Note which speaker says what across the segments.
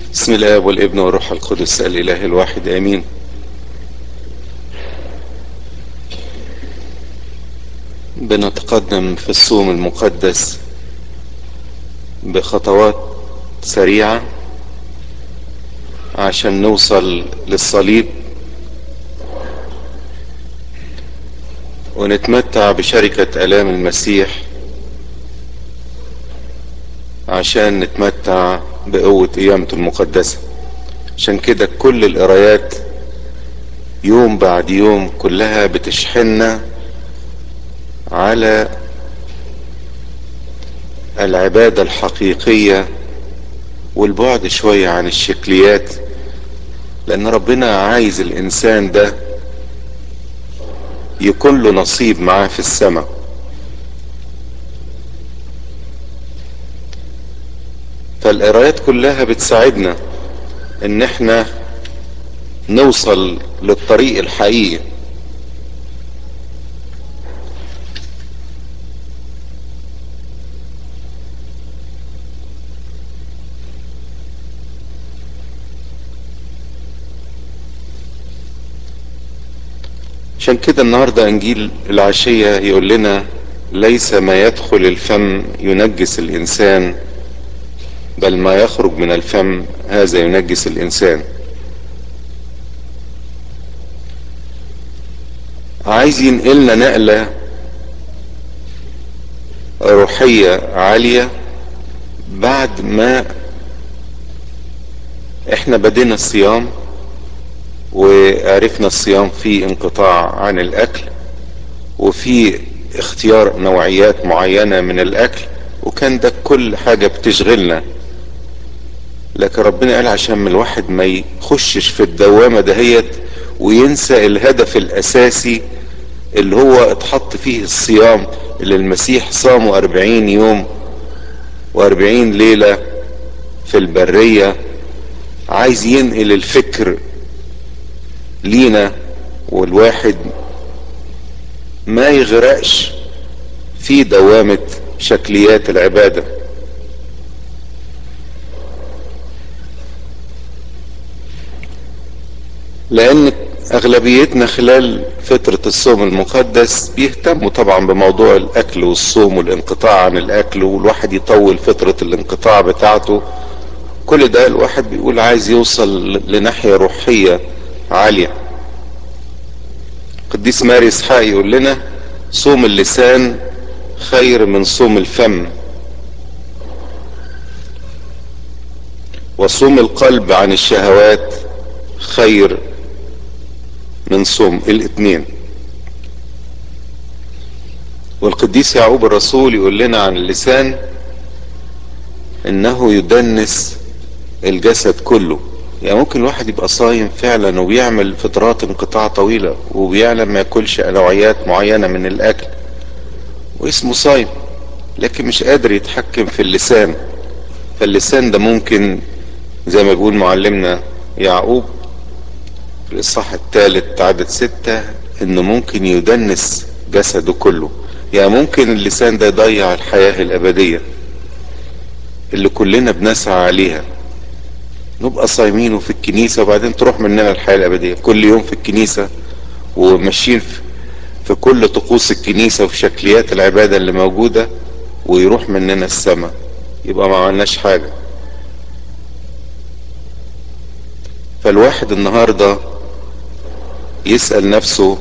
Speaker 1: بسم الله والابن والروح القدس الاله الواحد امين بنتقدم في الصوم المقدس بخطوات سريعة عشان نوصل للصليب ونتمتع بشركة آلام المسيح عشان نتمتع بقوة قيامته المقدسة عشان كده كل القرايات يوم بعد يوم كلها بتشحننا على العبادة الحقيقية والبعد شوية عن الشكليات لأن ربنا عايز الإنسان ده يكون له نصيب معاه في السماء فالقرايات كلها بتساعدنا ان احنا نوصل للطريق الحقيقي عشان كده النهاردة انجيل العشية يقول لنا ليس ما يدخل الفم ينجس الانسان بل ما يخرج من الفم هذا ينجس الانسان عايز ينقلنا نقلة روحية عالية بعد ما احنا بدينا الصيام وعرفنا الصيام فيه انقطاع عن الاكل وفي اختيار نوعيات معينة من الاكل وكان ده كل حاجة بتشغلنا لكن ربنا قال عشان الواحد ما يخشش في الدوامة دهيت وينسى الهدف الاساسي اللي هو اتحط فيه الصيام اللي المسيح صامه اربعين يوم واربعين ليلة في البرية عايز ينقل الفكر لينا والواحد ما يغرقش في دوامة شكليات العبادة لان اغلبيتنا خلال فترة الصوم المقدس بيهتموا طبعا بموضوع الاكل والصوم والانقطاع عن الاكل والواحد يطول فترة الانقطاع بتاعته كل ده الواحد بيقول عايز يوصل لناحية روحية عالية قديس ماري اسحاق يقول لنا صوم اللسان خير من صوم الفم وصوم القلب عن الشهوات خير من صوم الاثنين والقديس يعقوب الرسول يقول لنا عن اللسان انه يدنس الجسد كله يعني ممكن الواحد يبقى صايم فعلا وبيعمل فترات انقطاع طويلة وبيعلم ما ياكلش نوعيات معينة من الاكل واسمه صايم لكن مش قادر يتحكم في اللسان فاللسان ده ممكن زي ما بيقول معلمنا يعقوب في الاصحاح الثالث عدد ستة انه ممكن يدنس جسده كله يعني ممكن اللسان ده يضيع الحياة الابدية اللي كلنا بنسعى عليها نبقى صايمين وفي الكنيسة وبعدين تروح مننا الحياة الابدية كل يوم في الكنيسة وماشيين في كل طقوس الكنيسة وفي شكليات العبادة اللي موجودة ويروح مننا السماء يبقى ما عملناش حاجة فالواحد النهارده يسأل نفسه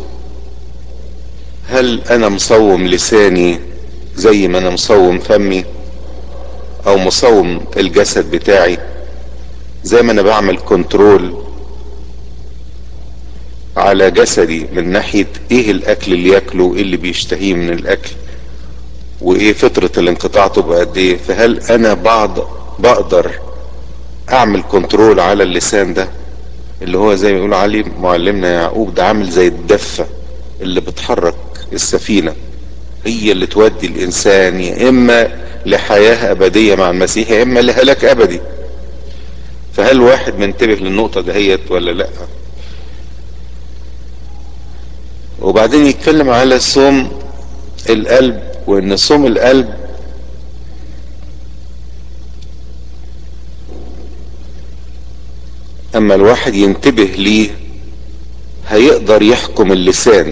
Speaker 1: هل انا مصوم لساني زي ما انا مصوم فمي او مصوم الجسد بتاعي زي ما انا بعمل كنترول على جسدي من ناحية ايه الاكل اللي ياكله وايه اللي بيشتهيه من الاكل وايه فترة الانقطاع تبقى قد ايه فهل انا بعض بقدر اعمل كنترول على اللسان ده اللي هو زي ما يقول علي معلمنا يعقوب ده عامل زي الدفة اللي بتحرك السفينة هي اللي تودي الانسان يا اما لحياة ابدية مع المسيح يا اما لهلاك ابدي فهل واحد منتبه للنقطة دهيت ولا لا وبعدين يتكلم على صوم القلب وان صوم القلب اما الواحد ينتبه ليه هيقدر يحكم اللسان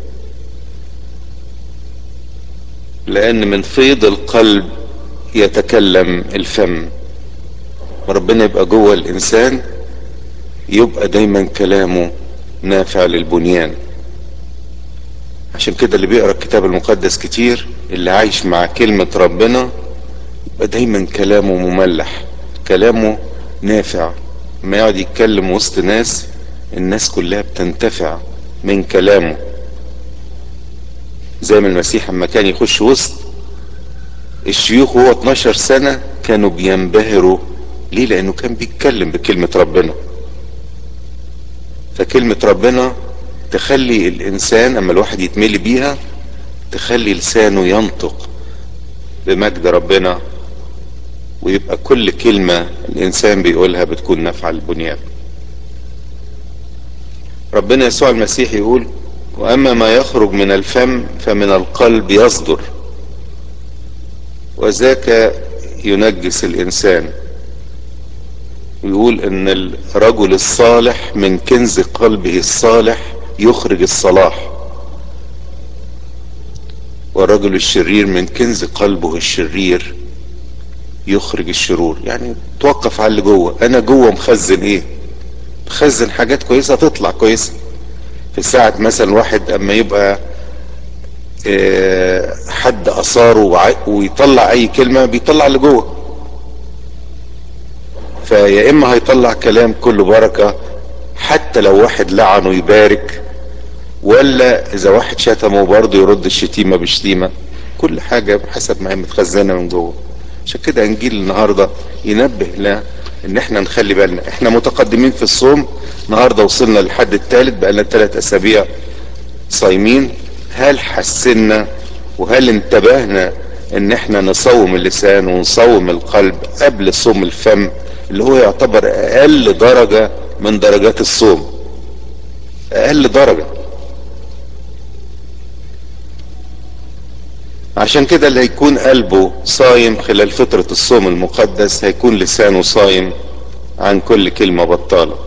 Speaker 1: لان من فيض القلب يتكلم الفم ربنا يبقى جوه الانسان يبقى دايما كلامه نافع للبنيان عشان كده اللي بيقرا الكتاب المقدس كتير اللي عايش مع كلمة ربنا يبقى دايما كلامه مملح كلامه نافع ما يقعد يتكلم وسط ناس الناس كلها بتنتفع من كلامه زي ما المسيح اما كان يخش وسط الشيوخ وهو 12 سنة كانوا بينبهروا ليه لانه كان بيتكلم بكلمة ربنا فكلمة ربنا تخلي الانسان اما الواحد يتملي بيها تخلي لسانه ينطق بمجد ربنا ويبقى كل كلمة الانسان بيقولها بتكون نافعة للبنيان ربنا يسوع المسيح يقول واما ما يخرج من الفم فمن القلب يصدر وذاك ينجس الانسان ويقول ان الرجل الصالح من كنز قلبه الصالح يخرج الصلاح والرجل الشرير من كنز قلبه الشرير يخرج الشرور يعني توقف على اللي جوه انا جوه مخزن ايه مخزن حاجات كويسه تطلع كويسه في ساعة مثلا واحد اما يبقى اه حد اثاره ويطلع اي كلمة بيطلع اللي جوه فيا اما هيطلع كلام كله بركة حتى لو واحد لعنه يبارك ولا اذا واحد شتمه برضه يرد الشتيمة بشتيمة كل حاجة بحسب ما هي متخزنة من جوه عشان كده انجيل النهاردة ينبه لنا ان احنا نخلي بالنا احنا متقدمين في الصوم النهارده وصلنا للحد الثالث بقالنا ثلاث اسابيع صايمين هل حسنا وهل انتبهنا ان احنا نصوم اللسان ونصوم القلب قبل صوم الفم اللي هو يعتبر اقل درجة من درجات الصوم اقل درجة عشان كده اللي هيكون قلبه صايم خلال فترة الصوم المقدس هيكون لسانه صايم عن كل كلمة بطالة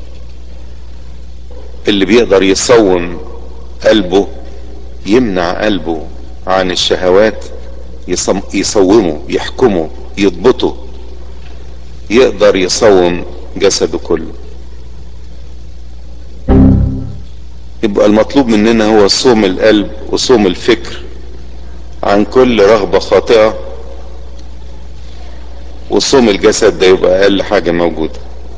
Speaker 1: اللي بيقدر يصوم قلبه يمنع قلبه عن الشهوات يصم يصومه يحكمه يضبطه يقدر يصوم جسده كله يبقى المطلوب مننا هو صوم القلب وصوم الفكر عن كل رغبة خاطئة وصوم الجسد ده يبقى اقل حاجة موجودة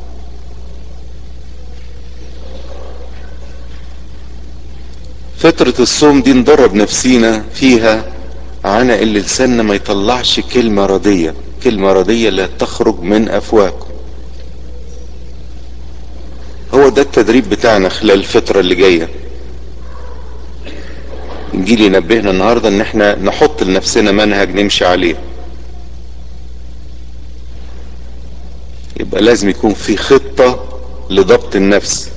Speaker 1: فترة الصوم دي ندرب نفسينا فيها عن اللي لساننا ما يطلعش كلمة ردية كلمة ردية لا تخرج من افواهكم هو ده التدريب بتاعنا خلال الفترة اللي جاية انجيل ينبهنا النهاردة ان احنا نحط لنفسنا منهج نمشي عليه يبقى لازم يكون في خطة لضبط النفس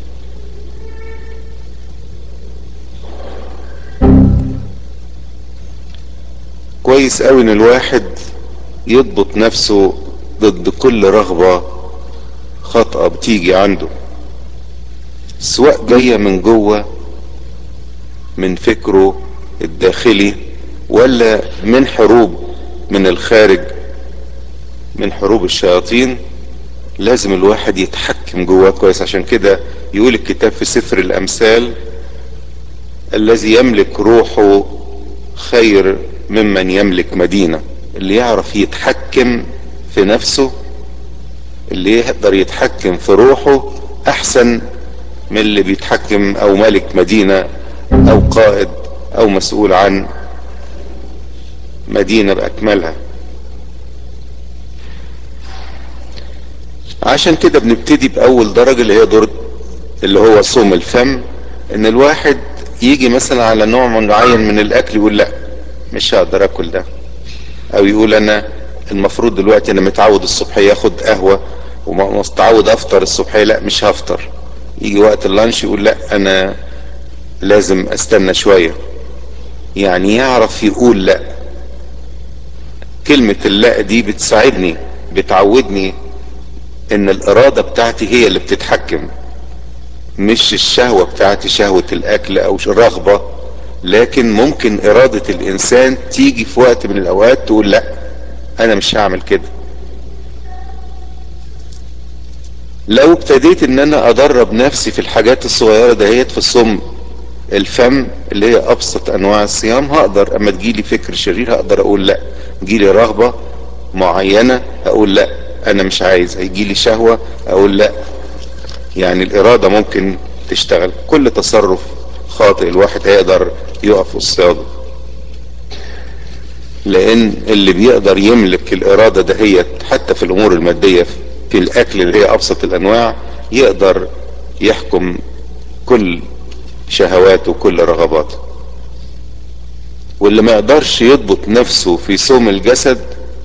Speaker 1: كويس قوي ان الواحد يضبط نفسه ضد كل رغبة خطأة بتيجي عنده سواء جاية من جوه من فكره الداخلي ولا من حروب من الخارج من حروب الشياطين لازم الواحد يتحكم جواه كويس عشان كده يقول الكتاب في سفر الامثال الذي يملك روحه خير ممن يملك مدينة اللي يعرف يتحكم في نفسه اللي يقدر يتحكم في روحه احسن من اللي بيتحكم او ملك مدينة او قائد او مسؤول عن مدينة باكملها عشان كده بنبتدي باول درجة اللي هي دور اللي هو صوم الفم ان الواحد يجي مثلا على نوع معين من الاكل يقول لا مش هقدر اكل ده او يقول انا المفروض دلوقتي انا متعود الصبحية اخد قهوة ومتعود افطر الصبحية لا مش هفطر يجي وقت اللانش يقول لا انا لازم استنى شوية يعني يعرف يقول لا كلمة اللا دي بتساعدني بتعودني ان الارادة بتاعتي هي اللي بتتحكم مش الشهوة بتاعتي شهوة الاكل او رغبة لكن ممكن ارادة الانسان تيجي في وقت من الاوقات تقول لا انا مش هعمل كده لو ابتديت ان انا ادرب نفسي في الحاجات الصغيرة دهيت في الصم الفم اللي هي ابسط انواع الصيام هقدر اما تجيلي فكر شرير هقدر اقول لا تجيلي رغبة معينة اقول لا انا مش عايز هيجيلي شهوة اقول لا يعني الارادة ممكن تشتغل كل تصرف خاطئ الواحد هيقدر يقف قصاده لان اللي بيقدر يملك الارادة دهيت حتى في الامور المادية في الاكل اللي هي ابسط الانواع يقدر يحكم كل شهواته وكل رغباته واللي ما يقدرش يضبط نفسه في صوم الجسد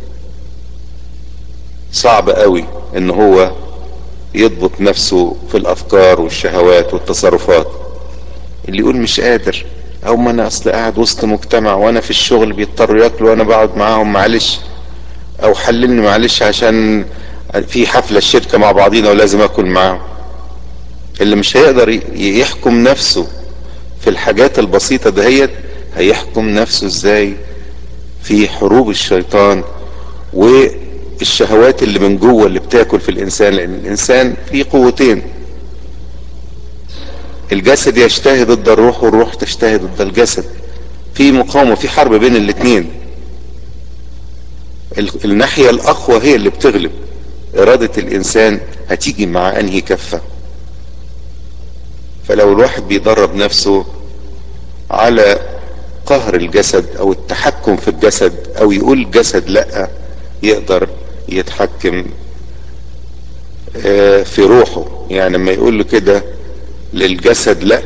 Speaker 1: صعب قوي ان هو يضبط نفسه في الافكار والشهوات والتصرفات اللي يقول مش قادر او ما انا اصل قاعد وسط مجتمع وانا في الشغل بيضطروا ياكلوا وانا بقعد معاهم معلش او حللني معلش عشان في حفلة الشركة مع بعضينا ولازم اكل معاهم اللي مش هيقدر يحكم نفسه في الحاجات البسيطة دهيت هيحكم نفسه ازاي في حروب الشيطان والشهوات اللي من جوه اللي بتاكل في الانسان لان الانسان فيه قوتين الجسد يشتهي ضد الروح والروح تشتهي ضد الجسد في مقاومة في حرب بين الاتنين الناحية الاقوى هي اللي بتغلب ارادة الانسان هتيجي مع انهي كفة فلو الواحد بيدرب نفسه على قهر الجسد او التحكم في الجسد او يقول الجسد لا يقدر يتحكم في روحه يعني لما يقول له كده للجسد لا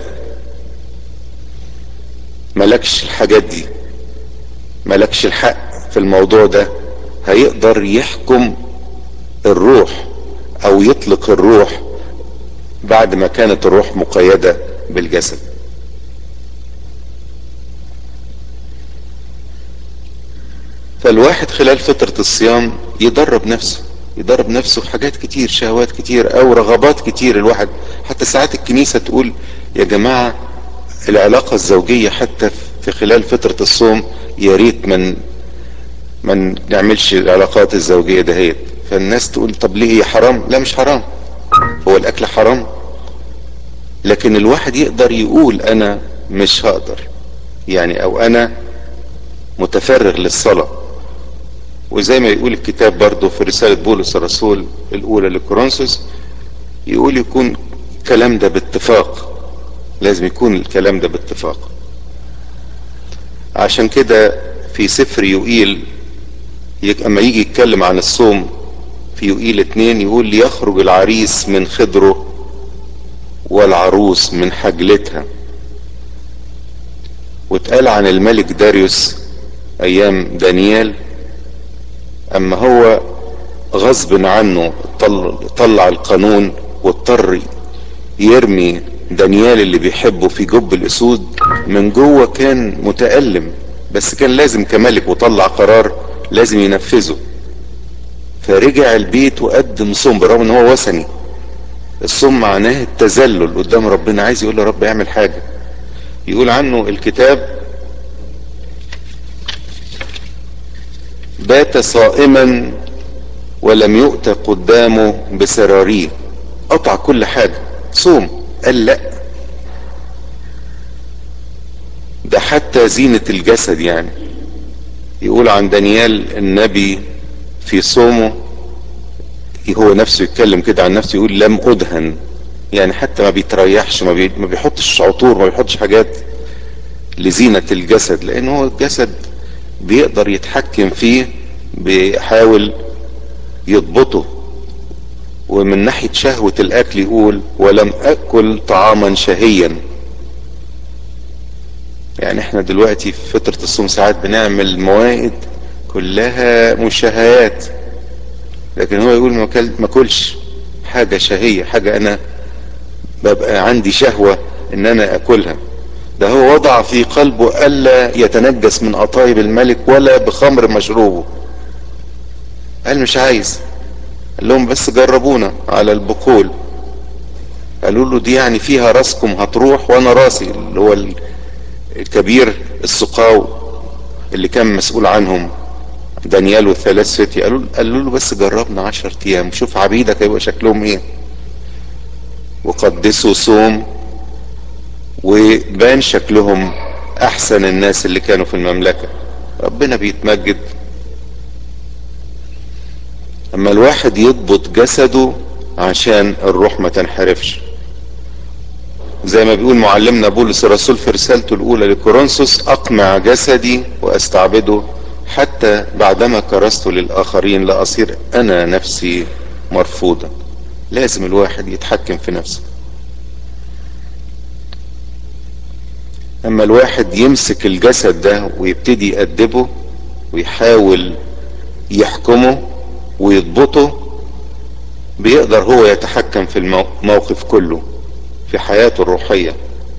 Speaker 1: ملكش الحاجات دي ملكش الحق في الموضوع ده هيقدر يحكم الروح او يطلق الروح بعد ما كانت الروح مقيدة بالجسد فالواحد خلال فترة الصيام يدرب نفسه يدرب نفسه في حاجات كتير شهوات كتير او رغبات كتير الواحد حتى ساعات الكنيسة تقول يا جماعة العلاقة الزوجية حتى في خلال فترة الصوم يا ريت من ما نعملش العلاقات الزوجية دهيت فالناس تقول طب ليه هي حرام لا مش حرام هو الاكل حرام لكن الواحد يقدر يقول انا مش هقدر يعني او انا متفرغ للصلاة وزي ما يقول الكتاب برضه في رسالة بولس الرسول الاولى لكورنثوس يقول يكون الكلام ده باتفاق لازم يكون الكلام ده باتفاق عشان كده في سفر يوئيل اما يجي يتكلم عن الصوم في يوئيل اتنين يقول ليخرج العريس من خدره والعروس من حجلتها واتقال عن الملك داريوس ايام دانيال اما هو غصب عنه طلع القانون واضطر يرمي دانيال اللي بيحبه في جب الاسود من جوه كان متألم بس كان لازم كملك وطلع قرار لازم ينفذه فرجع البيت وقدم صوم برغم ان هو وثني الصوم معناه التذلل قدام ربنا عايز يقول له رب اعمل حاجة يقول عنه الكتاب بات صائما ولم يؤت قدامه بسراريه قطع كل حاجة صوم قال لا ده حتى زينة الجسد يعني يقول عن دانيال النبي في صومه هو نفسه يتكلم كده عن نفسه يقول لم ادهن يعني حتى ما بيتريحش ما, بي ما بيحطش عطور ما بيحطش حاجات لزينة الجسد لان هو الجسد بيقدر يتحكم فيه بيحاول يضبطه ومن ناحية شهوة الاكل يقول ولم اكل طعاما شهيا يعني احنا دلوقتي في فترة الصوم ساعات بنعمل موائد كلها مشاهيات لكن هو يقول ما كلش حاجة شهية حاجة انا ببقى عندي شهوة ان انا اكلها ده هو وضع في قلبه الا يتنجس من قطايب الملك ولا بخمر مشروبه قال مش عايز قال لهم بس جربونا على البقول قالوا له دي يعني فيها راسكم هتروح وانا راسي اللي هو الكبير السقاو اللي كان مسؤول عنهم دانيال والثلاث فتي قالوا قالوا له بس جربنا عشر ايام شوف عبيدك هيبقى شكلهم ايه وقدسوا صوم وبان شكلهم احسن الناس اللي كانوا في المملكة ربنا بيتمجد اما الواحد يضبط جسده عشان الروح ما تنحرفش زي ما بيقول معلمنا بولس الرسول في رسالته الاولى لكورنثوس اقمع جسدي واستعبده حتى بعدما كرست للاخرين لاصير انا نفسي مرفوضا لازم الواحد يتحكم في نفسه اما الواحد يمسك الجسد ده ويبتدي يأدبه ويحاول يحكمه ويضبطه بيقدر هو يتحكم في الموقف كله في حياته الروحية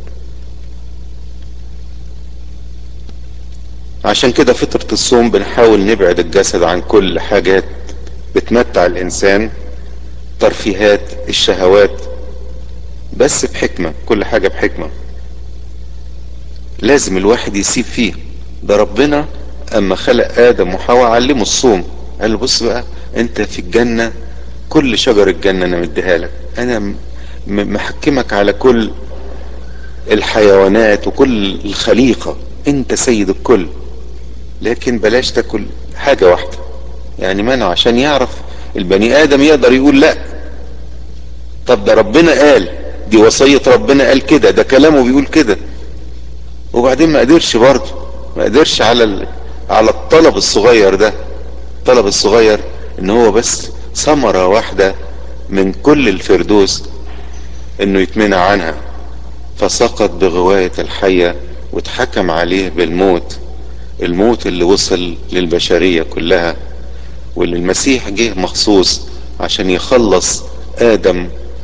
Speaker 1: عشان كده فترة الصوم بنحاول نبعد الجسد عن كل حاجات بتمتع الانسان ترفيهات الشهوات بس بحكمة كل حاجة بحكمة لازم الواحد يسيب فيه ده ربنا اما خلق ادم وحواء علمه الصوم قال له بص بقى انت في الجنة كل شجر الجنة انا مديها لك انا محكمك على كل الحيوانات وكل الخليقة انت سيد الكل لكن بلاش تاكل حاجة واحدة يعني منع عشان يعرف البني ادم يقدر يقول لا طب ده ربنا قال دي وصية ربنا قال كده ده كلامه بيقول كده وبعدين ما قدرش برضه ما قدرش على ال... على الطلب الصغير ده الطلب الصغير ان هو بس ثمرة واحدة من كل الفردوس انه يتمنع عنها فسقط بغواية الحية واتحكم عليه بالموت الموت اللي وصل للبشرية كلها واللي المسيح جه مخصوص عشان يخلص ادم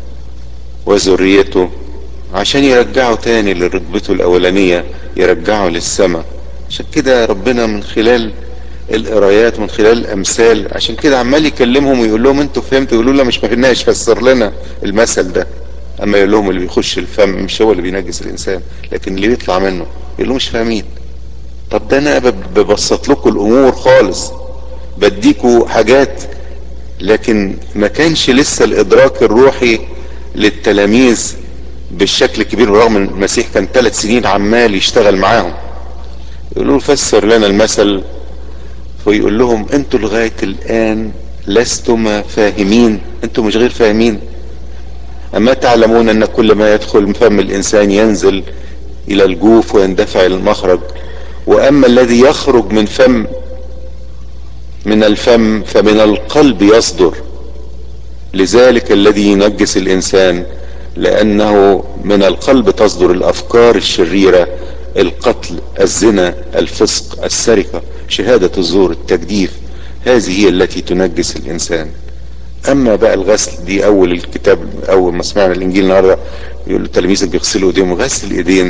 Speaker 1: وذريته عشان يرجعه تاني لرتبته الاولانية يرجعه للسماء عشان كده ربنا من خلال القرايات من خلال الامثال عشان كده عمال يكلمهم ويقول لهم انتوا فهمتوا يقولوا له مش فهمناش فسر لنا المثل ده اما يقول لهم اللي بيخش الفم مش هو اللي بينجس الانسان لكن اللي بيطلع منه يقول لهم مش فاهمين طب ده انا ببسط لكم الامور خالص بديكوا حاجات لكن ما كانش لسه الادراك الروحي للتلاميذ بالشكل الكبير رغم ان المسيح كان ثلاث سنين عمال يشتغل معاهم يقولوا له فسر لنا المثل ويقول لهم انتوا لغاية الان لستم فاهمين انتوا مش غير فاهمين اما تعلمون ان كل ما يدخل من فم الانسان ينزل الى الجوف ويندفع الى المخرج واما الذي يخرج من فم من الفم فمن القلب يصدر لذلك الذي ينجس الانسان لانه من القلب تصدر الافكار الشريرة القتل الزنا الفسق السرقة شهادة الزور التجديف هذه هي التي تنجس الانسان اما بقى الغسل دي اول الكتاب اول ما سمعنا الانجيل النهارده يقول التلاميذ بيغسلوا ايديهم غسل الايدين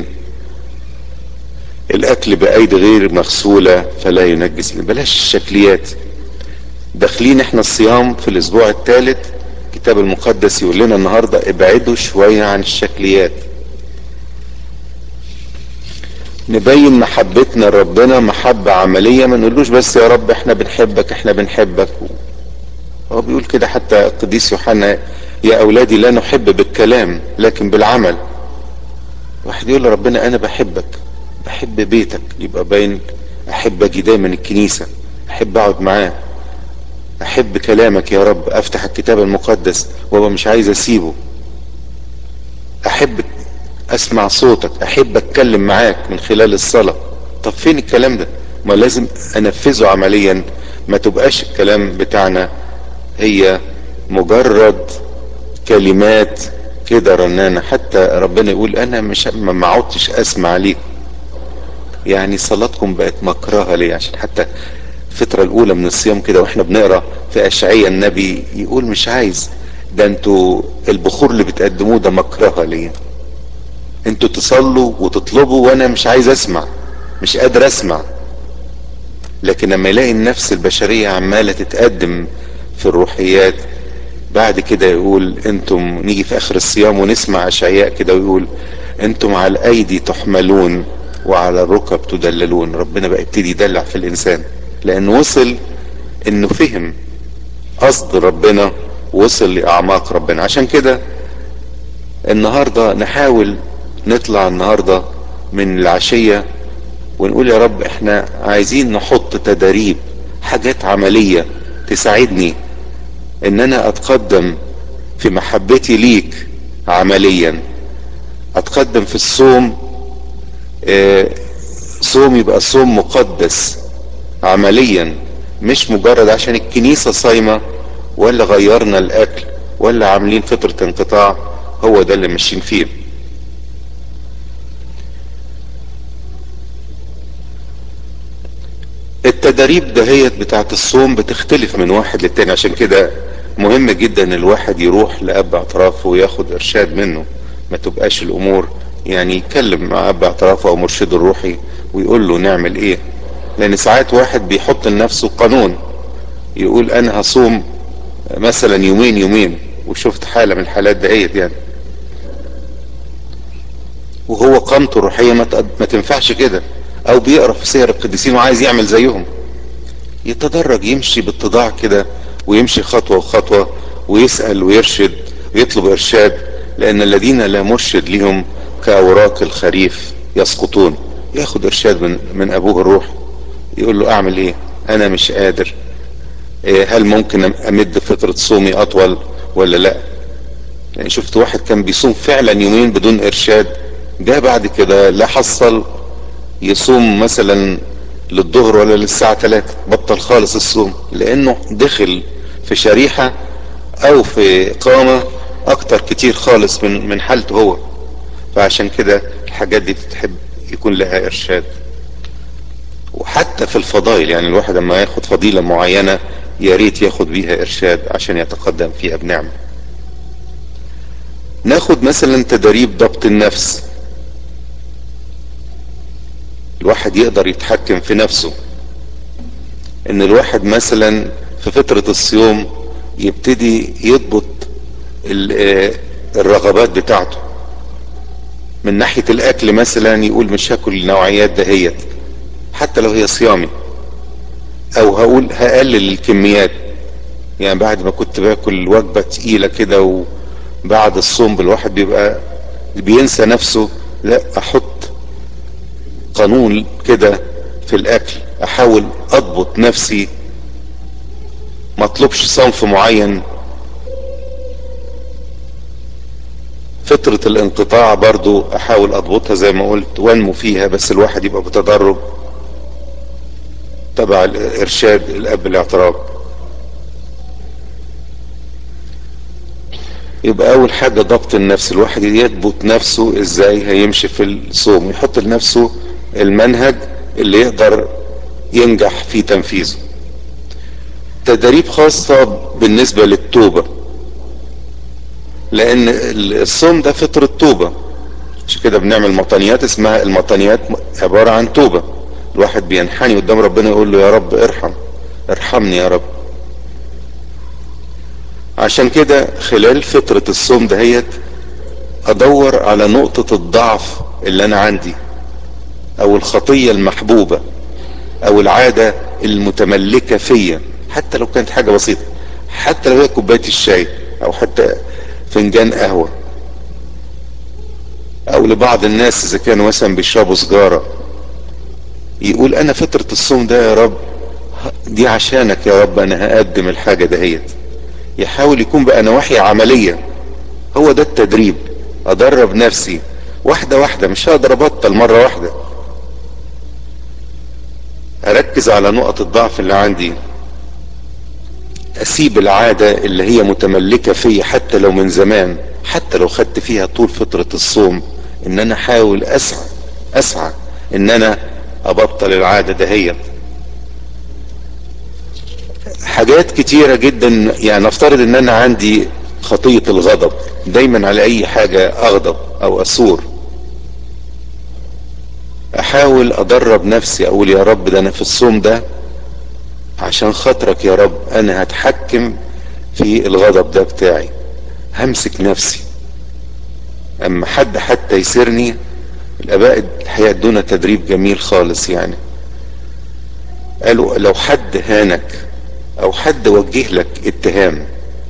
Speaker 1: الاكل بايدي غير مغسوله فلا ينجس بلاش الشكليات داخلين احنا الصيام في الاسبوع الثالث الكتاب المقدس يقول لنا النهارده ابعدوا شويه عن الشكليات نبين محبتنا لربنا محبة عملية ما نقولوش بس يا رب احنا بنحبك احنا بنحبك هو بيقول كده حتى القديس يوحنا يا اولادي لا نحب بالكلام لكن بالعمل واحد يقول لربنا انا بحبك بحب بيتك يبقى باين احب اجي دايما الكنيسة احب اقعد معاه احب كلامك يا رب افتح الكتاب المقدس وابقى مش عايز اسيبه احب اسمع صوتك احب اتكلم معاك من خلال الصلاة طب فين الكلام ده ما لازم انفذه عمليا ما تبقاش الكلام بتاعنا هي مجرد كلمات كده رنانة حتى ربنا يقول انا مش ما عدتش اسمع ليك يعني صلاتكم بقت مكرهة ليه عشان حتى الفترة الاولى من الصيام كده واحنا بنقرا في اشعياء النبي يقول مش عايز ده انتوا البخور اللي بتقدموه ده مكرهة ليه انتوا تصلوا وتطلبوا وانا مش عايز اسمع مش قادر اسمع لكن لما يلاقي النفس البشرية عمالة تتقدم في الروحيات بعد كده يقول انتم نيجي في اخر الصيام ونسمع اشعياء كده ويقول انتم على الايدي تحملون وعلى الركب تدللون ربنا بقى يبتدي يدلع في الانسان لانه وصل انه فهم قصد ربنا وصل لاعماق ربنا عشان كده النهارده نحاول نطلع النهارده من العشيه ونقول يا رب احنا عايزين نحط تداريب حاجات عمليه تساعدني ان انا اتقدم في محبتي ليك عمليا اتقدم في الصوم اه صوم يبقى صوم مقدس عمليا مش مجرد عشان الكنيسة صايمة ولا غيرنا الاكل ولا عاملين فترة انقطاع هو ده اللي ماشيين فيه التداريب دهيت بتاعت الصوم بتختلف من واحد للتاني عشان كده مهم جدا الواحد يروح لاب اعترافه وياخد ارشاد منه ما تبقاش الامور يعني يتكلم مع اب اعترافه او مرشده الروحي ويقول له نعمل ايه لان ساعات واحد بيحط لنفسه قانون يقول انا هصوم مثلا يومين يومين وشفت حالة من الحالات دهيت يعني وهو قامته الروحية ما تنفعش كده او بيقرا في سير القديسين وعايز يعمل زيهم يتدرج يمشي باتضاع كده ويمشي خطوة وخطوة ويسأل ويرشد ويطلب ارشاد لان الذين لا مرشد لهم كاوراق الخريف يسقطون ياخد ارشاد من, من ابوه الروح يقول له اعمل ايه انا مش قادر إيه هل ممكن امد فترة صومي اطول ولا لا يعني شفت واحد كان بيصوم فعلا يومين بدون ارشاد جاء بعد كده لا حصل يصوم مثلا للظهر ولا للساعة 3 بطل خالص الصوم لانه دخل في شريحة او في قامة اكتر كتير خالص من من حالته هو فعشان كده الحاجات دي تتحب يكون لها ارشاد وحتى في الفضائل يعني الواحد لما ياخد فضيلة معينة يا ريت ياخد بيها ارشاد عشان يتقدم فيها بنعمة ناخد مثلا تدريب ضبط النفس الواحد يقدر يتحكم في نفسه ان الواحد مثلا في فترة الصيام يبتدي يضبط الرغبات بتاعته من ناحية الاكل مثلا يقول مش هاكل النوعيات دهيت حتى لو هي صيامي او هقول هقلل الكميات يعني بعد ما كنت باكل وجبة تقيلة كده وبعد الصوم الواحد بيبقى بينسى نفسه لا احط قانون كده في الاكل احاول اضبط نفسي ما اطلبش صنف معين فترة الانقطاع برضو احاول اضبطها زي ما قلت وانمو فيها بس الواحد يبقى بتدرج تبع الارشاد الاب الاعتراف يبقى اول حاجة ضبط النفس الواحد يضبط نفسه ازاي هيمشي في الصوم يحط لنفسه المنهج اللي يقدر ينجح في تنفيذه تدريب خاصة بالنسبة للتوبة لان الصوم ده فترة توبة عشان كده بنعمل مطانيات اسمها المطانيات عبارة عن توبة الواحد بينحني قدام ربنا يقول له يا رب ارحم ارحمني يا رب عشان كده خلال فترة الصوم دهيت ادور على نقطة الضعف اللي انا عندي او الخطية المحبوبة او العادة المتملكة فيا حتى لو كانت حاجة بسيطة حتى لو هي كوباية الشاي او حتى فنجان قهوة او لبعض الناس اذا كانوا مثلا بيشربوا سجارة يقول انا فترة الصوم ده يا رب دي عشانك يا رب انا هقدم الحاجة دهيت يحاول يكون بقى نواحي عملية هو ده التدريب ادرب نفسي واحدة واحدة مش هقدر ابطل مرة واحدة اركز على نقط الضعف اللي عندي اسيب العادة اللي هي متملكة فيا حتى لو من زمان حتى لو خدت فيها طول فترة الصوم ان انا احاول اسعى اسعى ان انا ابطل العادة دهيت حاجات كتيرة جدا يعني نفترض ان انا عندي خطية الغضب دايما على اي حاجة اغضب او اثور احاول ادرب نفسي اقول يا رب ده انا في الصوم ده عشان خاطرك يا رب انا هتحكم في الغضب ده بتاعي همسك نفسي اما حد حتى يسرني الاباء الحقيقه ادونا تدريب جميل خالص يعني قالوا لو حد هانك او حد وجه لك اتهام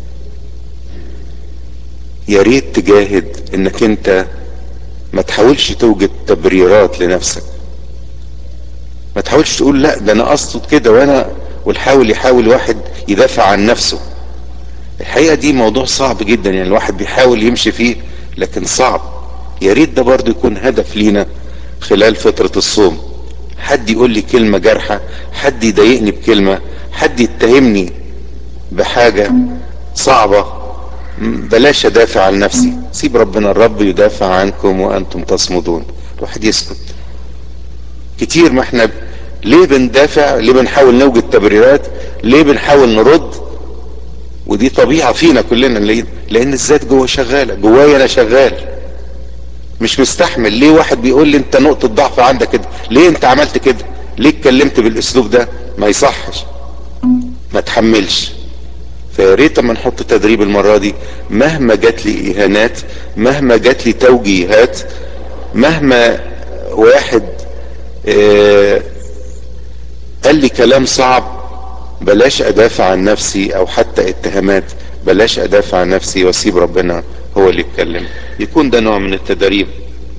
Speaker 1: يا ريت تجاهد انك انت ما تحاولش توجد تبريرات لنفسك ما تحاولش تقول لا ده انا اقصد كده وانا والحاول يحاول واحد يدافع عن نفسه الحقيقه دي موضوع صعب جدا يعني الواحد بيحاول يمشي فيه لكن صعب يا ريت ده برضه يكون هدف لينا خلال فتره الصوم حد يقول لي كلمه جارحه حد يضايقني بكلمه حد يتهمني بحاجه صعبه بلاش ادافع عن نفسي سيب ربنا الرب يدافع عنكم وانتم تصمدون الواحد يسكت كتير ما احنا ليه بندافع ليه بنحاول نوجد تبريرات ليه بنحاول نرد ودي طبيعة فينا كلنا ليه؟ لان الذات جوه شغالة جوايا انا شغال مش مستحمل ليه واحد بيقول لي انت نقطة ضعف عندك كده ليه انت عملت كده ليه اتكلمت بالاسلوب ده ما يصحش ما تحملش فيا ريت اما نحط تدريب المرة دي مهما جات لي اهانات مهما جات لي توجيهات مهما واحد اه قال لي كلام صعب بلاش ادافع عن نفسي او حتى اتهامات بلاش ادافع عن نفسي واسيب ربنا هو اللي يتكلم يكون ده نوع من التدريب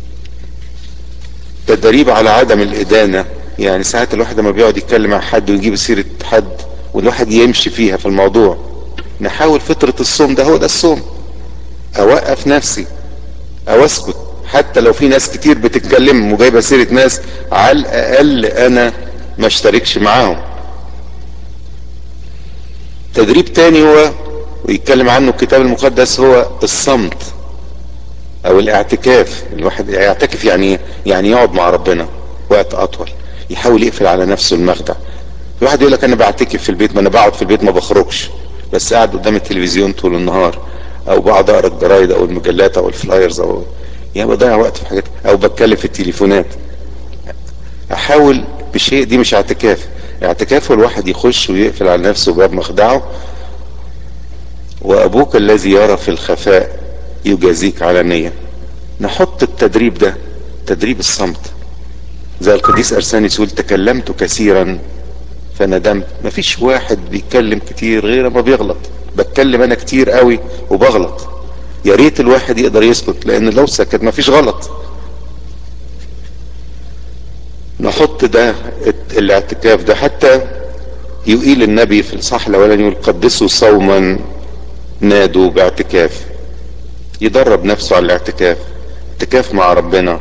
Speaker 1: تدريب على عدم الادانة يعني ساعات الواحد لما بيقعد يتكلم مع حد ويجيب سيرة حد والواحد يمشي فيها في الموضوع نحاول فترة الصوم ده هو ده الصوم اوقف نفسي او اسكت حتى لو في ناس كتير بتتكلم وجايبه سيره ناس على الاقل انا ما اشتركش معاهم تدريب تاني هو ويتكلم عنه الكتاب المقدس هو الصمت او الاعتكاف الواحد يعتكف يعني يعني يقعد مع ربنا وقت اطول يحاول يقفل على نفسه المخدع في واحد يقول لك انا بعتكف في البيت ما انا بقعد في البيت ما بخرجش بس قاعد قدام التلفزيون طول النهار او بقعد اقرا الجرايد او المجلات او الفلايرز او يعني بضيع وقت في حاجات او بتكلم في التليفونات احاول بشيء دي مش اعتكاف اعتكاف الواحد يخش ويقفل على نفسه باب مخدعه وابوك الذي يرى في الخفاء يجازيك علانية نحط التدريب ده تدريب الصمت زي القديس ارسانيس يقول تكلمت كثيرا فندمت مفيش واحد بيتكلم كتير غير ما بيغلط بتكلم انا كتير قوي وبغلط يا ريت الواحد يقدر يسكت لان لو سكت مفيش غلط نحط ده الاعتكاف ده حتى يقيل النبي في الصح الاولاني يقول قدسوا صوما نادوا باعتكاف يدرب نفسه على الاعتكاف اعتكاف مع ربنا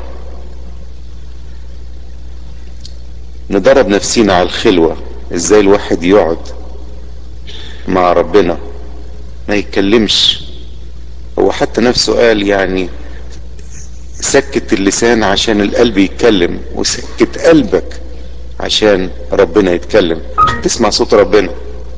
Speaker 1: ندرب نفسينا على الخلوة ازاي الواحد يقعد مع ربنا ما يتكلمش هو حتى نفسه قال يعني سكت اللسان عشان القلب يتكلم وسكت قلبك عشان ربنا يتكلم تسمع صوت ربنا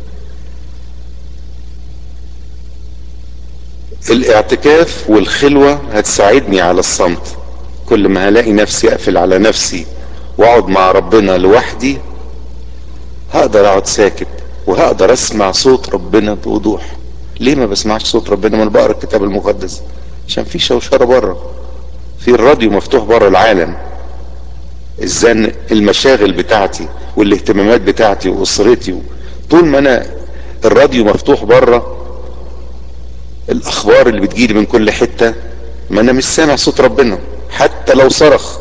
Speaker 1: الاعتكاف والخلوة هتساعدني على الصمت كل ما هلاقي نفسي اقفل على نفسي واقعد مع ربنا لوحدي هقدر اقعد ساكت وهقدر اسمع صوت ربنا بوضوح ليه ما بسمعش صوت ربنا ما انا بقرا الكتاب المقدس عشان في شوشره بره في الراديو مفتوح بره العالم الزن المشاغل بتاعتي والاهتمامات بتاعتي واسرتي طول ما انا الراديو مفتوح بره الاخبار اللي بتجيلي من كل حته ما انا مش سامع صوت ربنا حتى لو صرخ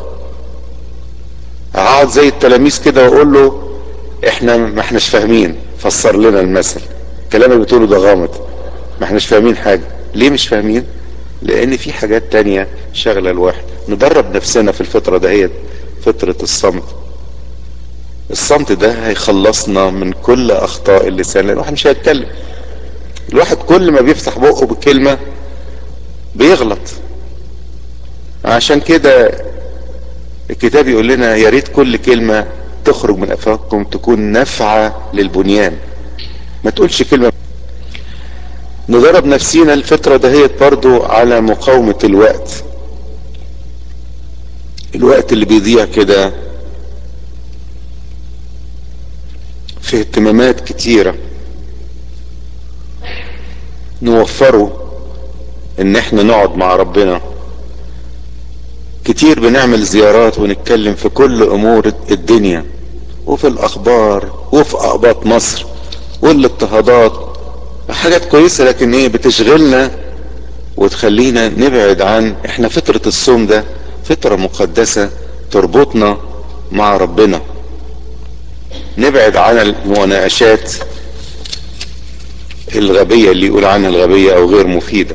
Speaker 1: اقعد زي التلاميذ كده واقول له احنا ما احناش فاهمين فسر لنا المثل الكلام اللي بتقوله ده غامض ما احناش فاهمين حاجه ليه مش فاهمين لان في حاجات تانية شغلة الواحد ندرب نفسنا في الفترة دهيت فترة الصمت الصمت ده هيخلصنا من كل اخطاء اللسان لان الواحد مش هيتكلم الواحد كل ما بيفتح بقه بكلمة بيغلط عشان كده الكتاب يقول لنا يا ريت كل كلمة تخرج من افواهكم تكون نافعة للبنيان ما تقولش كلمة ندرب نفسينا الفترة دهيت برضو على مقاومة الوقت الوقت اللي بيضيع كده في اهتمامات كتيرة نوفره ان احنا نقعد مع ربنا كتير بنعمل زيارات ونتكلم في كل امور الدنيا وفي الاخبار وفي اقباط مصر والاضطهادات حاجات كويسة لكن ايه بتشغلنا وتخلينا نبعد عن احنا فترة الصوم ده فترة مقدسة تربطنا مع ربنا نبعد عن المناقشات الغبية اللي يقول عنها الغبية او غير مفيدة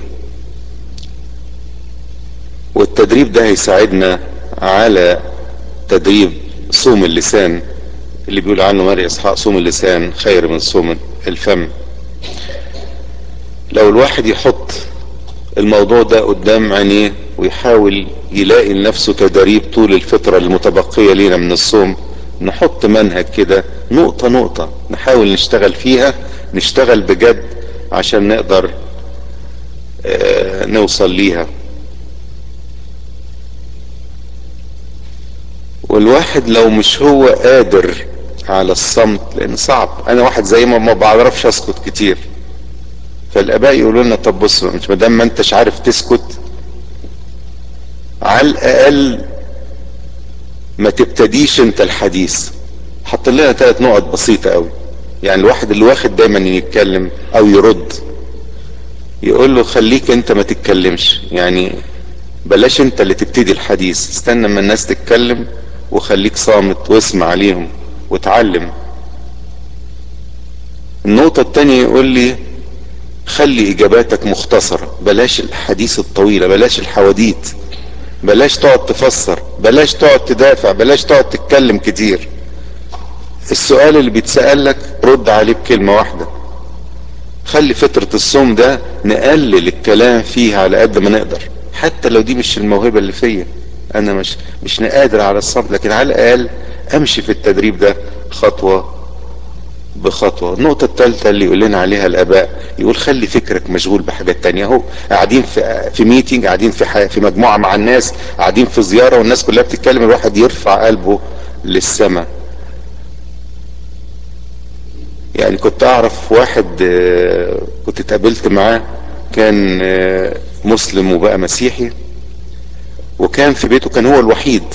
Speaker 1: والتدريب ده هيساعدنا على تدريب صوم اللسان اللي بيقول عنه ماري اسحاق صوم اللسان خير من صوم الفم لو الواحد يحط الموضوع ده قدام عينيه ويحاول يلاقي لنفسه تدريب طول الفترة المتبقية لينا من الصوم نحط منهج كده نقطة نقطة نحاول نشتغل فيها نشتغل بجد عشان نقدر اه نوصل ليها والواحد لو مش هو قادر على الصمت لان صعب انا واحد زي ما ما بعرفش اسكت كتير فالاباء يقولوا لنا طب بص مش ما دام ما انتش عارف تسكت على الاقل ما تبتديش انت الحديث حط لنا ثلاث نقط بسيطه قوي يعني الواحد اللي واخد دايما يتكلم او يرد يقول له خليك انت ما تتكلمش يعني بلاش انت اللي تبتدي الحديث استنى اما الناس تتكلم وخليك صامت واسمع عليهم وتعلم النقطة التانية يقول لي خلي اجاباتك مختصرة بلاش الحديث الطويلة بلاش الحواديت بلاش تقعد تفسر بلاش تقعد تدافع بلاش تقعد تتكلم كتير السؤال اللي بيتسأل لك رد عليه بكلمة واحدة خلي فترة الصوم ده نقلل الكلام فيها على قد ما نقدر حتى لو دي مش الموهبة اللي فيا انا مش مش قادر على الصمت لكن على الاقل امشي في التدريب ده خطوة بخطوة النقطة الثالثة اللي يقول لنا عليها الاباء يقول خلي فكرك مشغول بحاجات تانية اهو قاعدين في في ميتنج قاعدين في في مجموعة مع الناس قاعدين في زيارة والناس كلها بتتكلم الواحد يرفع قلبه للسماء يعني كنت اعرف واحد كنت اتقابلت معاه كان مسلم وبقى مسيحي وكان في بيته كان هو الوحيد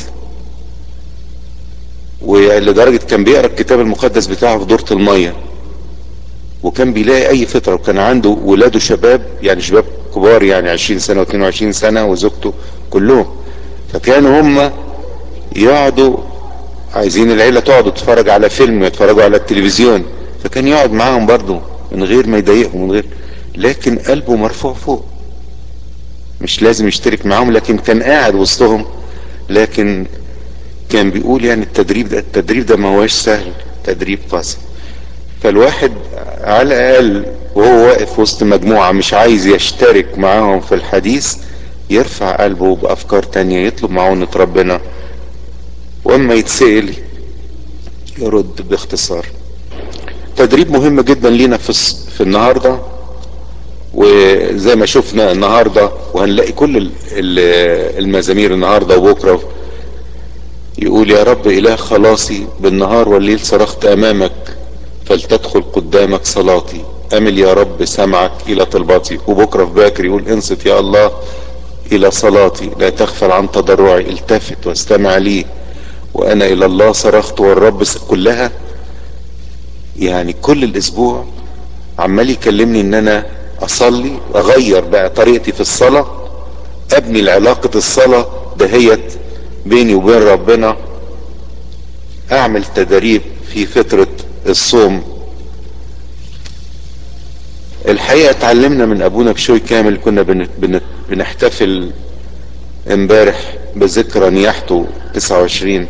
Speaker 1: ولدرجة كان بيقرا الكتاب المقدس بتاعه في دورة المية وكان بيلاقي اي فترة وكان عنده ولاده شباب يعني شباب كبار يعني 20 سنة و22 سنة وزوجته كلهم فكانوا هم يقعدوا عايزين العيلة تقعد تتفرج على فيلم يتفرجوا على التلفزيون فكان يقعد معاهم برضه من غير ما يضايقهم من غير لكن قلبه مرفوع فوق مش لازم يشترك معاهم لكن كان قاعد وسطهم لكن كان بيقول يعني التدريب ده التدريب ده ما هوش سهل تدريب قاسي فالواحد على الاقل وهو واقف وسط مجموعة مش عايز يشترك معاهم في الحديث يرفع قلبه بافكار تانية يطلب معونة ربنا واما يتسأل يرد باختصار تدريب مهم جدا لينا في في النهارده وزي ما شفنا النهارده وهنلاقي كل المزامير النهارده وبكره يقول يا رب اله خلاصي بالنهار والليل صرخت امامك فلتدخل قدامك صلاتي امل يا رب سمعك الى طلباتي وبكره في باكر يقول انصت يا الله الى صلاتي لا تغفل عن تضرعي التفت واستمع لي وانا الى الله صرخت والرب كلها يعني كل الاسبوع عمال يكلمني ان انا اصلي اغير بقى طريقتي في الصلاة ابني العلاقة الصلاة دهيت بيني وبين ربنا اعمل تدريب في فترة الصوم الحقيقة اتعلمنا من ابونا بشوي كامل كنا بن بن بنحتفل امبارح بذكرى نياحته 29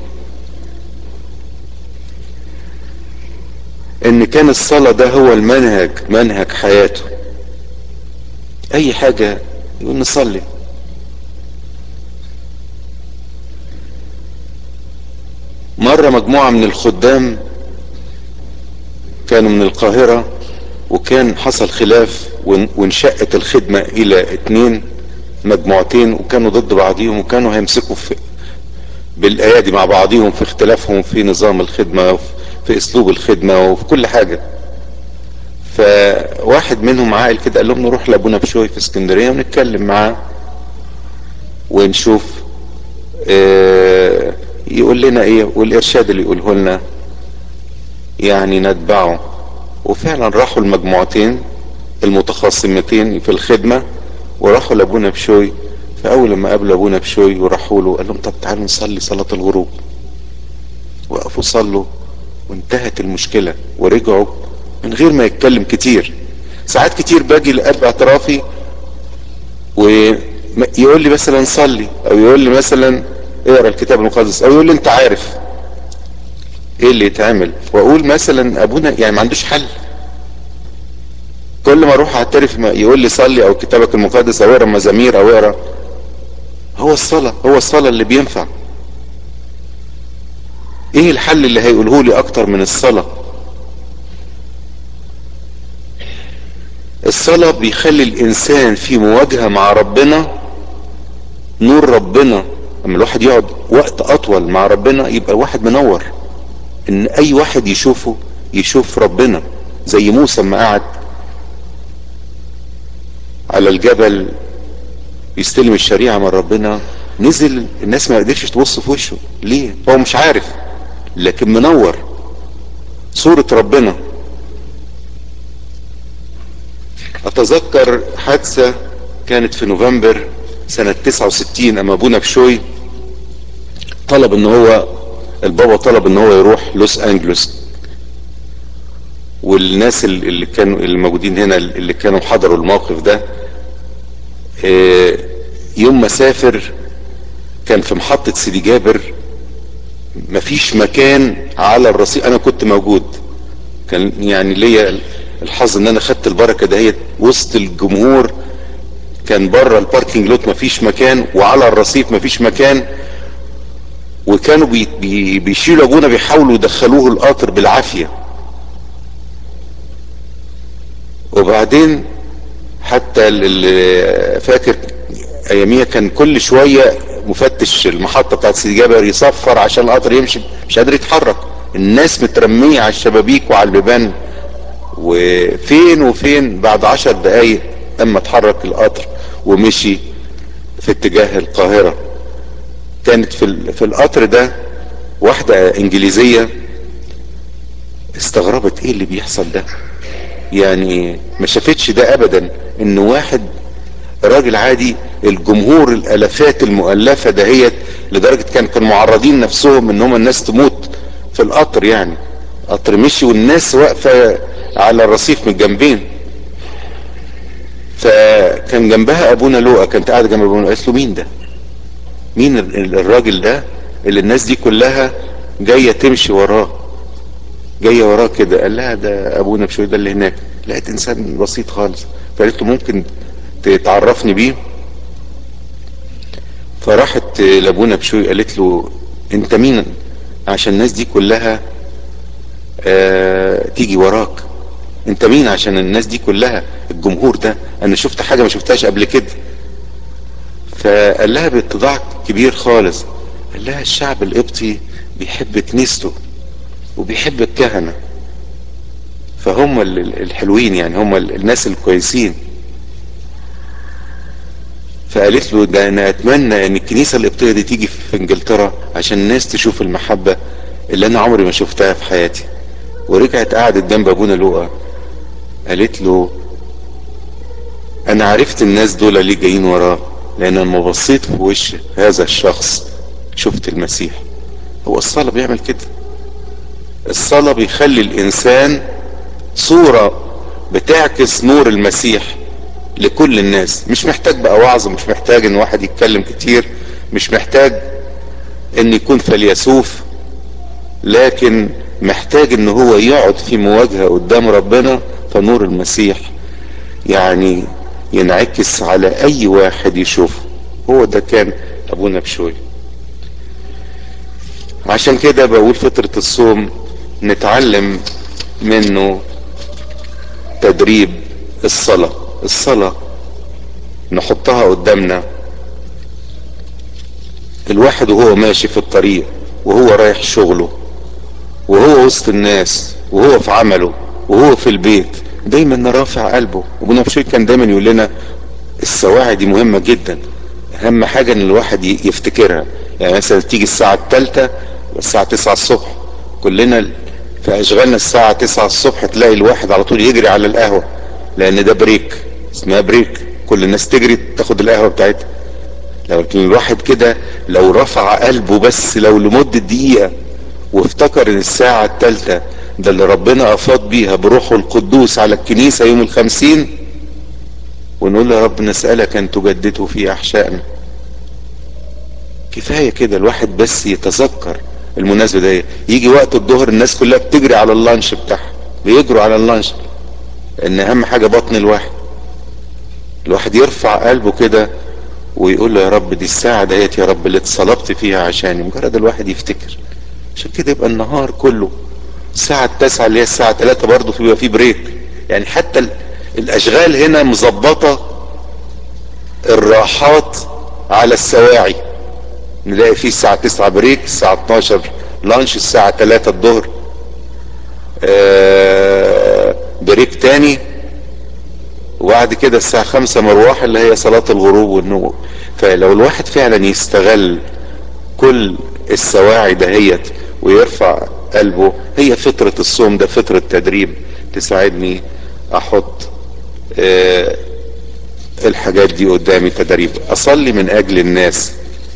Speaker 1: ان كان الصلاة ده هو المنهج منهج حياته اي حاجة يقول نصلي مرة مجموعة من الخدام كانوا من القاهرة وكان حصل خلاف وانشقت الخدمة الى اتنين مجموعتين وكانوا ضد بعضهم وكانوا هيمسكوا في بالايادي مع بعضهم في اختلافهم في نظام الخدمة في اسلوب الخدمة وفي كل حاجة فواحد منهم عاقل كده قال لهم نروح لابونا بشوي في اسكندريه ونتكلم معاه ونشوف اه يقول لنا ايه والارشاد اللي يقوله لنا يعني نتبعه وفعلا راحوا المجموعتين المتخاصمتين في الخدمه وراحوا لابونا بشوي فاول لما قابلوا ابونا بشوي وراحوا له قال لهم طب تعالوا نصلي صلاه الغروب وقفوا صلوا وانتهت المشكله ورجعوا من غير ما يتكلم كتير ساعات كتير باجي لاب اعترافي ويقول لي مثلا صلي او يقول لي مثلا اقرا الكتاب المقدس او يقول لي انت عارف ايه اللي يتعمل واقول مثلا ابونا يعني ما عندوش حل كل ما اروح اعترف يقول لي صلي او كتابك المقدس او اقرا مزامير او اقرا هو الصلاه هو الصلاه اللي بينفع ايه الحل اللي هيقوله لي اكتر من الصلاه الصلاة بيخلي الإنسان في مواجهة مع ربنا نور ربنا لما الواحد يقعد وقت أطول مع ربنا يبقى واحد منور إن أي واحد يشوفه يشوف ربنا زي موسى لما قعد على الجبل يستلم الشريعة من ربنا نزل الناس ما قدرش تبص في وشه ليه هو مش عارف لكن منور صورة ربنا اتذكر حادثة كانت في نوفمبر سنة 69 اما ابونا بشوي طلب ان هو البابا طلب ان هو يروح لوس انجلوس والناس اللي كانوا اللي موجودين هنا اللي كانوا حضروا الموقف ده يوم ما سافر كان في محطة سيدي جابر مفيش مكان على الرصيف انا كنت موجود كان يعني ليا الحظ ان انا خدت البركه دهيت وسط الجمهور كان بره الباركينج لوت مفيش مكان وعلى الرصيف مفيش مكان وكانوا بي بي بيشيلوا ابونا بيحاولوا يدخلوه القطر بالعافيه وبعدين حتى اللي فاكر اياميها كان كل شويه مفتش المحطه بتاعت سيدي جابر يصفر عشان القطر يمشي مش قادر يتحرك الناس مترميه على الشبابيك وعلى البيبان وفين وفين بعد عشر دقايق اما اتحرك القطر ومشي في اتجاه القاهرة كانت في, في القطر ده واحدة انجليزية استغربت ايه اللي بيحصل ده يعني ما شافتش ده ابدا ان واحد راجل عادي الجمهور الالافات المؤلفة دهيت لدرجة كان كان معرضين نفسهم ان هم الناس تموت في القطر يعني قطر مشي والناس واقفة على الرصيف من الجنبين فكان جنبها ابونا لوقا كانت قاعده جنب ابونا قالت له مين ده مين الراجل ده اللي الناس دي كلها جايه تمشي وراه جايه وراه كده قال لها ده ابونا بشوي ده اللي هناك لقيت انسان بسيط خالص فقالت له ممكن تعرفني بيه فراحت لابونا بشوي قالت له انت مين عشان الناس دي كلها آه تيجي وراك انت مين عشان الناس دي كلها الجمهور ده انا شفت حاجة ما شفتهاش قبل كده فقال لها باتضاع كبير خالص قال لها الشعب القبطي بيحب كنيسته وبيحب الكهنة فهم الحلوين يعني هم الناس الكويسين فقالت له ده انا اتمنى ان الكنيسة القبطية دي تيجي في انجلترا عشان الناس تشوف المحبة اللي انا عمري ما شفتها في حياتي ورجعت قعدت جنب ابونا لوقا قالت له انا عرفت الناس دول ليه جايين وراه لان لما بصيت في وش هذا الشخص شفت المسيح هو الصلاة بيعمل كده الصلاة بيخلي الانسان صورة بتعكس نور المسيح لكل الناس مش محتاج بقى وعظ مش محتاج ان واحد يتكلم كتير مش محتاج ان يكون فيلسوف لكن محتاج ان هو يقعد في مواجهة قدام ربنا فنور المسيح يعني ينعكس على اي واحد يشوفه هو ده كان ابونا بشوي عشان كده بقول فترة الصوم نتعلم منه تدريب الصلاة الصلاة نحطها قدامنا الواحد وهو ماشي في الطريق وهو رايح شغله وهو وسط الناس وهو في عمله وهو في البيت دايما رافع قلبه وابونا بشوي كان دايما يقول لنا السواعي دي مهمة جدا اهم حاجة ان الواحد يفتكرها يعني مثلا تيجي الساعة الثالثة الساعة 9 الصبح كلنا في اشغالنا الساعة 9 الصبح تلاقي الواحد على طول يجري على القهوة لان ده بريك اسمها بريك كل الناس تجري تاخد القهوة بتاعتها لكن الواحد كده لو رفع قلبه بس لو لمدة دقيقة وافتكر ان الساعة الثالثة ده اللي ربنا افاض بيها بروحه القدوس على الكنيسة يوم الخمسين ونقول يا رب نسألك ان تجدده في احشائنا كفاية كده الواحد بس يتذكر المناسبة دي يجي وقت الظهر الناس كلها بتجري على اللانش بتاعها بيجروا على اللانش ان اهم حاجة بطن الواحد الواحد يرفع قلبه كده ويقول له يا رب دي الساعة ديت يا رب اللي اتصلبت فيها عشاني مجرد الواحد يفتكر عشان كده يبقى النهار كله الساعة التاسعة اللي هي الساعة تلاتة برضه بيبقى فيه بريك يعني حتى الاشغال هنا مظبطة الراحات على السواعي نلاقي فيه الساعة تسعة بريك الساعة 12 لانش الساعة تلاتة الظهر آه بريك تاني وبعد كده الساعة خمسة مروح اللي هي صلاة الغروب والنور فلو الواحد فعلا يستغل كل السواعي دهيت ويرفع قلبه هي فترة الصوم ده فترة تدريب تساعدني احط آه الحاجات دي قدامي تدريب اصلي من اجل الناس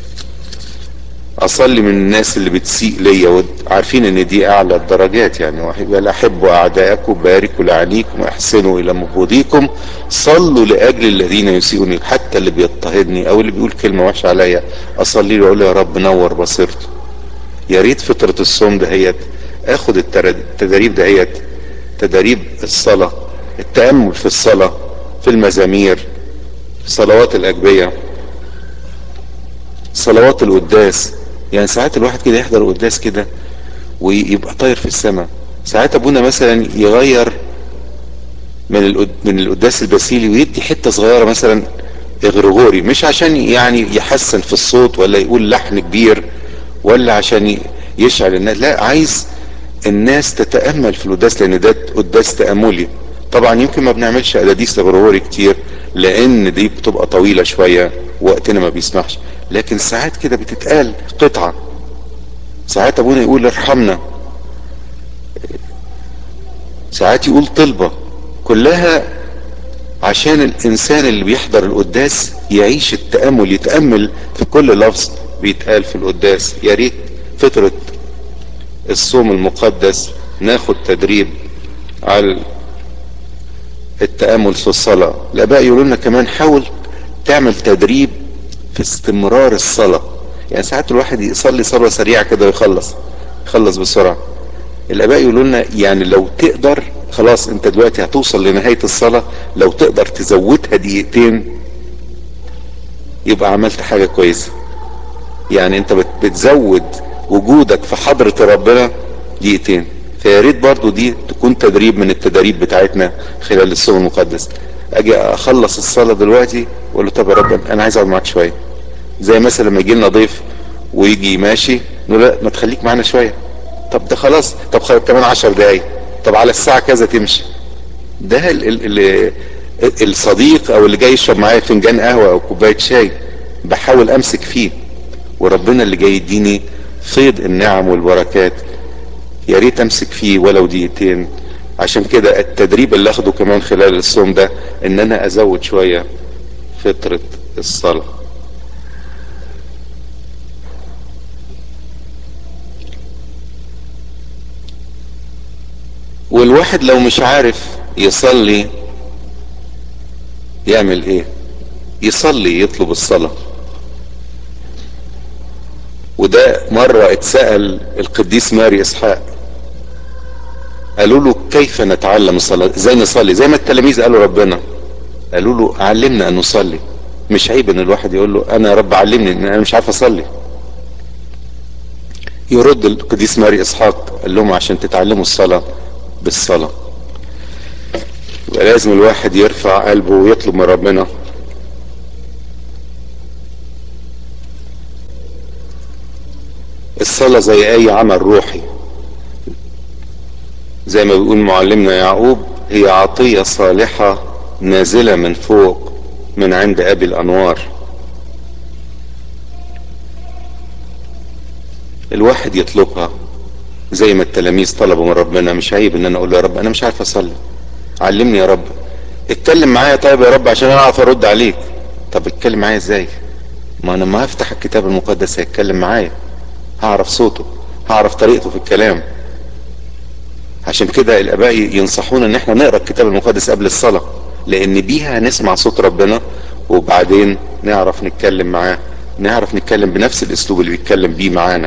Speaker 1: اصلي من الناس اللي بتسيء ليا وعارفين ان دي اعلى الدرجات يعني ولا احبوا اعدائكم باركوا لعنيكم واحسنوا الى مبغضيكم صلوا لاجل الذين يسيئون حتى اللي بيضطهدني او اللي بيقول كلمه وحشه عليا اصلي له اقول له يا رب نور بصيرته يا ريت فتره الصوم دهيت اخد التدريب دهيت تدريب الصلاه التامل في الصلاه في المزامير في صلوات الاجبيه صلوات القداس يعني ساعات الواحد كده يحضر القداس كده ويبقى طاير في السماء ساعات ابونا مثلا يغير من من القداس الباسيلي ويدي حته صغيره مثلا اغريغوري مش عشان يعني يحسن في الصوت ولا يقول لحن كبير ولا عشان يشعل الناس لا عايز الناس تتامل في القداس لان ده قداس تاملي طبعا يمكن ما بنعملش قداديس اغريغوري كتير لان دي بتبقى طويله شويه وقتنا ما بيسمحش لكن ساعات كده بتتقال قطعة ساعات ابونا يقول ارحمنا ساعات يقول طلبة كلها عشان الانسان اللي بيحضر القداس يعيش التأمل يتأمل في كل لفظ بيتقال في القداس يا ريت فترة الصوم المقدس ناخد تدريب على التأمل في الصلاة الآباء يقولوا لنا كمان حاول تعمل تدريب في استمرار الصلاة يعني ساعات الواحد يصلي صلاة سريعة كده ويخلص يخلص بسرعة الآباء يقولوا لنا يعني لو تقدر خلاص انت دلوقتي هتوصل لنهاية الصلاة لو تقدر تزودها دقيقتين يبقى عملت حاجة كويسة يعني انت بتزود وجودك في حضرة ربنا دقيقتين فيا ريت برضو دي تكون تدريب من التدريب بتاعتنا خلال الصوم المقدس اجي اخلص الصلاة دلوقتي واقول له طب يا رب انا عايز اقعد معاك شوية زي مثلا لما يجي لنا ضيف ويجي ماشي نقول لا ما تخليك معانا شوية طب ده خلاص طب خلاص كمان عشر دقايق طب على الساعة كذا تمشي ده ال ال ال الصديق او اللي جاي يشرب معايا فنجان قهوة او كوباية شاي بحاول امسك فيه وربنا اللي جاي يديني فيض النعم والبركات يا ريت امسك فيه ولو دقيقتين عشان كده التدريب اللي اخده كمان خلال الصوم ده ان انا ازود شوية فترة الصلاة والواحد لو مش عارف يصلي يعمل ايه يصلي يطلب الصلاة وده مرة اتسأل القديس ماري اسحاق قالوا له كيف نتعلم الصلاة ازاي نصلي زي ما التلاميذ قالوا ربنا قالوا له علمنا ان نصلي مش عيب ان الواحد يقول له انا يا رب علمني ان انا مش عارف اصلي يرد القديس ماري اسحاق قال لهم عشان تتعلموا الصلاة بالصلاة يبقى لازم الواحد يرفع قلبه ويطلب من ربنا الصلاة زي اي عمل روحي زي ما بيقول معلمنا يعقوب هي عطية صالحة نازلة من فوق من عند ابي الانوار الواحد يطلبها زي ما التلاميذ طلبوا من ربنا مش عيب ان انا اقول له يا رب انا مش عارف اصلي علمني يا رب اتكلم معايا طيب يا رب عشان انا اعرف ارد عليك طب اتكلم معايا ازاي ما انا ما هفتح الكتاب المقدس هيتكلم معايا هعرف صوته هعرف طريقته في الكلام عشان كده الاباء ينصحونا ان احنا نقرا الكتاب المقدس قبل الصلاه لان بيها هنسمع صوت ربنا وبعدين نعرف نتكلم معاه نعرف نتكلم بنفس الاسلوب اللي بيتكلم بيه معانا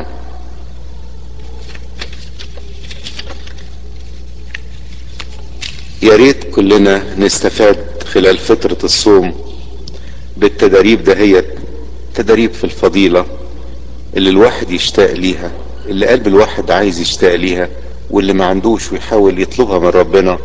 Speaker 1: يا ريت كلنا نستفاد خلال فترة الصوم بالتدريب دهيت تدريب في الفضيلة اللي الواحد يشتاق ليها اللي قلب الواحد عايز يشتاق ليها واللي ما عندوش ويحاول يطلبها من ربنا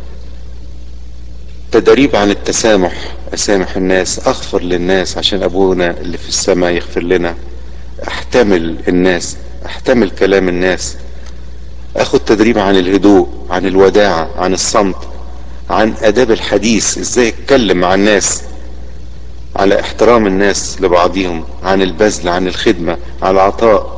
Speaker 1: تدريب عن التسامح اسامح الناس اغفر للناس عشان ابونا اللي في السماء يغفر لنا احتمل الناس احتمل كلام الناس اخد تدريب عن الهدوء عن الوداعة عن الصمت عن اداب الحديث ازاي اتكلم مع الناس على احترام الناس لبعضهم عن البذل عن الخدمة عن العطاء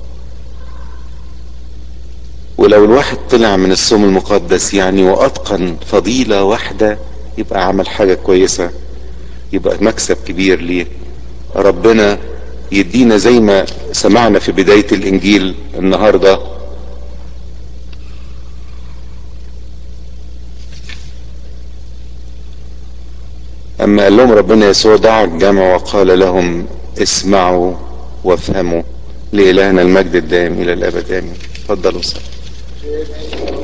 Speaker 1: ولو الواحد طلع من الصوم المقدس يعني واتقن فضيلة واحدة يبقى عمل حاجة كويسة يبقى مكسب كبير ليه ربنا يدينا زي ما سمعنا في بداية الانجيل النهارده اما قال لهم ربنا يسوع دعا الجمع وقال لهم اسمعوا وافهموا لإلهنا المجد الدائم الى الابد امين اتفضلوا صلوا